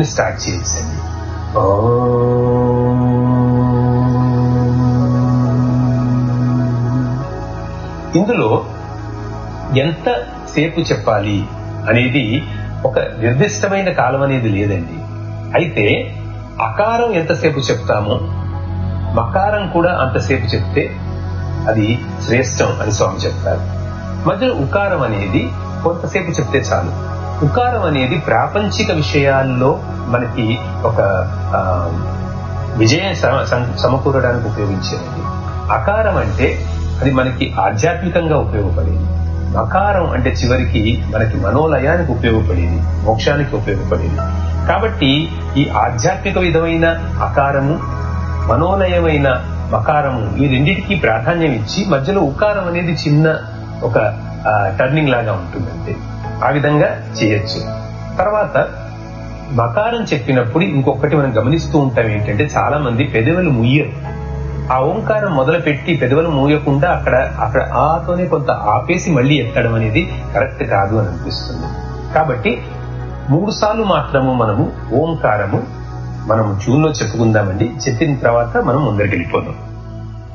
అని స్టార్ట్ చేయొచ్చండి ఇందులో ఎంత సేపు చెప్పాలి అనేది ఒక నిర్దిష్టమైన కాలం అనేది లేదండి అయితే అకారం ఎంతసేపు చెప్తామో మకారం కూడా అంతసేపు చెప్తే అది శ్రేష్టం అని స్వామి చెప్తారు మధ్యలో ఉకారం అనేది కొంతసేపు చెప్తే చాలు ఉకారం అనేది ప్రాపంచిక విషయాల్లో మనకి ఒక విజయం సమకూరడానికి ఉపయోగించేది అకారం అంటే అది మనకి ఆధ్యాత్మికంగా ఉపయోగపడేది మకారం అంటే చివరికి మనకి మనోలయానికి ఉపయోగపడేది మోక్షానికి ఉపయోగపడేది కాబట్టి ఈ ఆధ్యాత్మిక విధమైన అకారము మనోలయమైన మకారము ఈ రెండింటికి ప్రాధాన్యం ఇచ్చి మధ్యలో ఉకారం అనేది చిన్న ఒక టర్నింగ్ లాగా ఉంటుందంటే ఆ విధంగా చేయొచ్చు తర్వాత మకారం చెప్పినప్పుడు ఇంకొకటి మనం గమనిస్తూ ఉంటాం ఏంటంటే చాలా మంది పెదవులు ముయ్యరు ఆ ఓంకారం మొదలు పెట్టి పెదవులు మూయకుండా అక్కడ అక్కడ ఆతోనే కొంత ఆపేసి మళ్ళీ ఎత్తడం అనేది కరెక్ట్ కాదు అని అనిపిస్తుంది కాబట్టి మూడు సార్లు మాత్రము మనము ఓంకారము మనము ట్యూన్ లో చెప్పుకుందామండి చెప్పిన తర్వాత మనం ముందరికి వెళ్ళిపోదాం